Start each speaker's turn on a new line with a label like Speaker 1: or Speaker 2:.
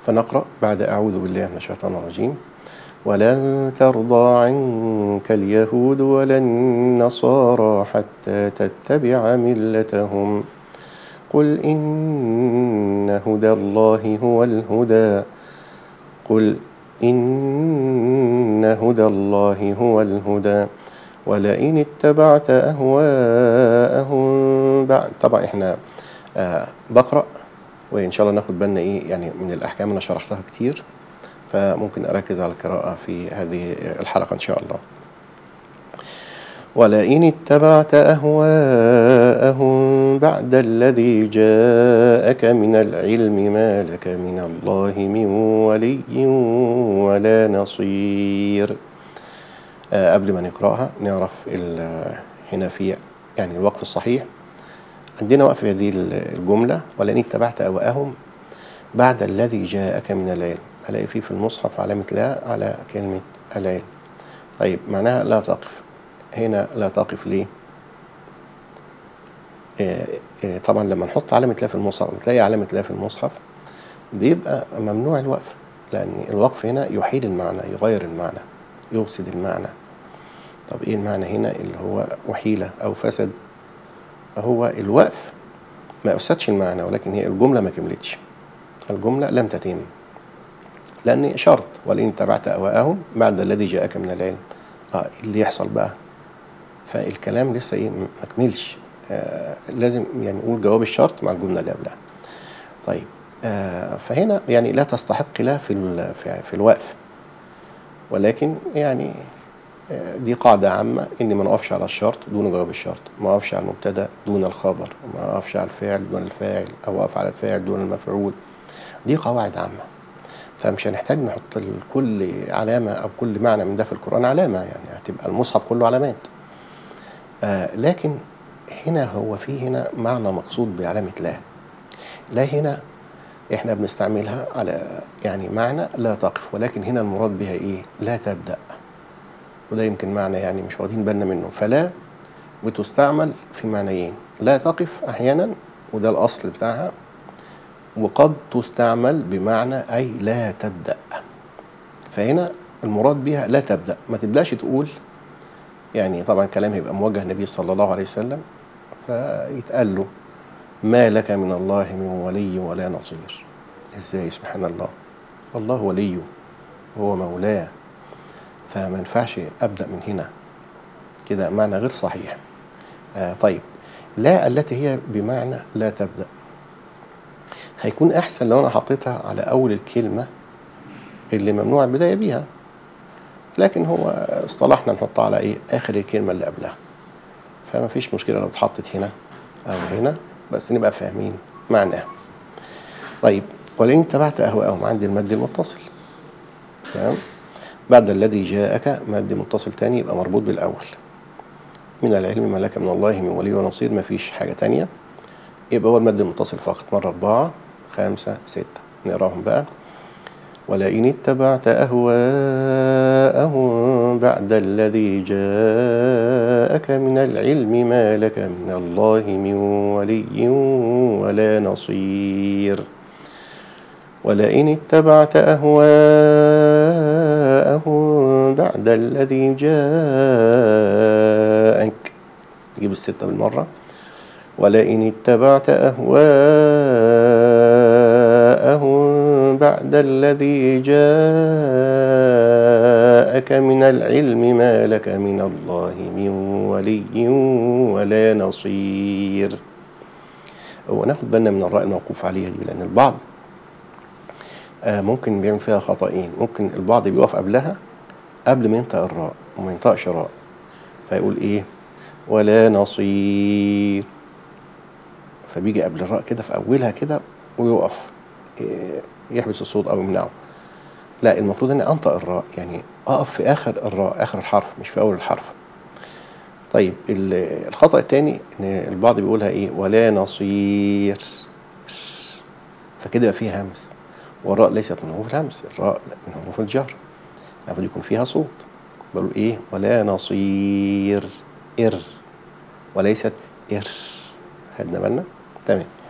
Speaker 1: فنقرأ بعد أعوذ بالله من الشيطان الرجيم ولن ترضى عنك اليهود ولا النصارى حتى تتبع ملتهم قل إن هدى الله هو الهدى قل إن هدى الله هو الهدى ولئن اتبعت أهواءهم بعد طبعا احنا آه بقرأ وإن شاء الله ناخد بالنا إيه يعني من الأحكام أنا شرحتها كتير فممكن أركز على القراءة في هذه الحلقة إن شاء الله ولئن اتبعت أهواءهم بعد الذي جاءك من العلم ما لك من الله من ولي ولا نصير آه قبل ما نقرأها نعرف ال- هنا في يعني الوقف الصحيح عندنا وقف في هذه الجملة ولئن اتبعت أهواءهم بعد الذي جاءك من العلم ألاقي فيه في المصحف علامة لا على كلمة العلم طيب معناها لا تقف هنا لا تقف ليه آه، آه، طبعا لما نحط علامة لا في المصحف وتلاقي علامة لا في المصحف دي يبقى ممنوع الوقف لأن الوقف هنا يحيل المعنى يغير المعنى يفسد المعنى طب ايه المعنى هنا اللي هو وحيلة أو فسد هو الوقف ما أفسدش المعنى ولكن هي الجملة ما كملتش الجملة لم تتم لأن شرط ولئن اتبعت أهواءهم بعد الذي جاءك من العلم اه إيه اللي يحصل بقى فالكلام لسه ايه ما كملش آه لازم يعني نقول جواب الشرط مع الجمله اللي قبلها طيب آه فهنا يعني لا تستحق لا في ال- في, في الوقف ولكن يعني آه دي قاعدة عامة إن ما نقفش على الشرط دون جواب الشرط، ما أقفش على المبتدأ دون الخبر، ما أقفش على الفعل دون الفاعل، أو أقف على الفاعل دون المفعول. دي قواعد عامة. فمش هنحتاج نحط لكل علامة أو كل معنى من ده في القرآن علامة يعني هتبقى المصحف كله علامات. آه لكن هنا هو في هنا معنى مقصود بعلامة لا لا هنا احنا بنستعملها على يعني معنى لا تقف ولكن هنا المراد بها ايه لا تبدأ وده يمكن معنى يعني مش واخدين بالنا منه فلا بتستعمل في معنيين لا تقف احيانا وده الاصل بتاعها وقد تستعمل بمعنى اي لا تبدأ فهنا المراد بها لا تبدأ ما تبدأش تقول يعني طبعا كلام هيبقى موجه النبي صلى الله عليه وسلم فيتقال له ما لك من الله من ولي ولا نصير ازاي سبحان الله الله وليه هو مولاه فما ينفعش ابدا من هنا كده معنى غير صحيح آه طيب لا التي هي بمعنى لا تبدا هيكون احسن لو انا حطيتها على اول الكلمه اللي ممنوع البدايه بيها لكن هو اصطلحنا نحطها على ايه اخر الكلمه اللي قبلها فما فيش مشكله لو اتحطت هنا او هنا بس نبقى فاهمين معناها طيب ولئن اتبعت اهواءهم عندي المد المتصل تمام بعد الذي جاءك مد متصل تاني يبقى مربوط بالاول من العلم ما لك من الله من ولي ونصير ما فيش حاجه تانية يبقى هو المد المتصل فقط مره اربعه خمسه سته نقراهم بقى ولئن اتبعت أهواءهم بعد الذي جاءك من العلم ما لك من الله من ولي ولا نصير ولئن اتبعت أهواءهم بعد الذي جاءك نجيب الستة بالمرة ولئن اتبعت أهواءهم بعد الذي جاءك من العلم ما لك من الله من ولي ولا نصير وناخد بالنا من الراء الموقوف عليها دي لأن البعض آه ممكن بيعمل فيها خطأين ممكن البعض بيقف قبلها قبل ما ينطق الراء وما ينطقش راء فيقول ايه ولا نصير فبيجي قبل الراء كده في اولها كده ويقف إيه، يحبس الصوت او يمنعه لا المفروض اني انطق الراء يعني اقف في اخر الراء اخر الحرف مش في اول الحرف طيب ال- الخطأ الثاني ان البعض بيقولها ايه ولا نصير فكده يبقى فيه همس والراء ليست من حروف الهمس الراء من حروف الجهر المفروض يكون فيها صوت بقول ايه ولا نصير ار وليست ار خدنا بالنا تمام